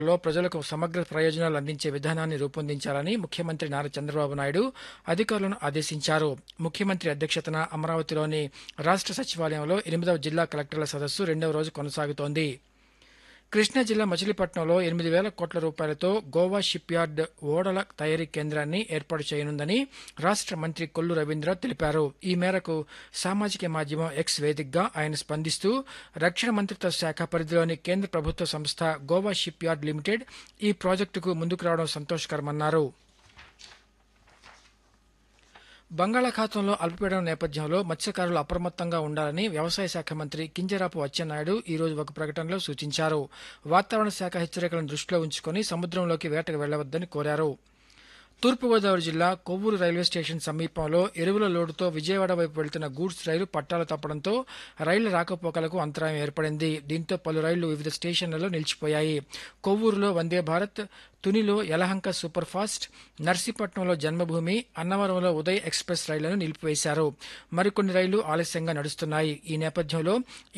లో ప్రజలకు సమగ్ర ప్రయోజనాలు అందించే విధానాన్ని రూపొందించాలని ముఖ్యమంత్రి నారా చంద్రబాబు నాయుడు అధికారులను ఆదేశించారు ముఖ్యమంత్రి అధ్యక్షతన అమరావతిలోని రాష్ట్ర సచివాలయంలో ఎనిమిదవ జిల్లా కలెక్టర్ల సదస్సు రెండవ రోజు కొనసాగుతోంది కృష్ణా జిల్లా మచిలీపట్నంలో ఎనిమిది వేల కోట్ల రూపాయలతో గోవా షిప్ యార్డ్ ఓడల తయారీ కేంద్రాన్ని ఏర్పాటు చేయనుందని రాష్ట్ర మంత్రి కొల్లు రవీంద్ర తెలిపారు ఈ మేరకు సామాజిక మాధ్యమం ఎక్స్ వేదికగా ఆయన స్పందిస్తూ రక్షణ మంత్రిత్వ శాఖ పరిధిలోని కేంద్ర ప్రభుత్వ సంస్థ గోవా షిప్ యార్డ్ లిమిటెడ్ ఈ ప్రాజెక్టుకు ముందుకు రావడం సంతోషకరమన్నారు బంగాళాఖాతంలో అల్పపీడనం నేపథ్యంలో మత్స్యకారులు అప్రమత్తంగా ఉండాలని వ్యవసాయ శాఖ మంత్రి కింజరాపు అచ్చెన్నాయుడు ఈ రోజు ఒక ప్రకటనలో సూచించారు వాతావరణ శాఖ హెచ్చరికలను దృష్టిలో ఉంచుకొని సముద్రంలోకి వేటకు వెళ్లవద్దని కోరారు తూర్పుగోదావరి జిల్లా కొవ్వూరు రైల్వే స్టేషన్ సమీపంలో ఎరువుల లోడుతో విజయవాడ వైపు వెళ్తున్న గూడ్స్ రైలు పట్టాలు తప్పడంతో రైళ్ల రాకపోకలకు అంతరాయం ఏర్పడింది దీంతో పలు రైళ్లు వివిధ స్టేషన్లలో నిలిచిపోయాయి కొవ్వూరులో వందే భారత్ తునిలో యలహంక సూపర్ ఫాస్ట్ నర్సీపట్నంలో జన్మభూమి అన్నవరంలో ఉదయ్ ఎక్స్ప్రెస్ రైళ్లను నిలిపివేశారు మరికొన్ని రైళ్లు ఆలస్యంగా నడుస్తున్నాయి ఈ నేపథ్యంలో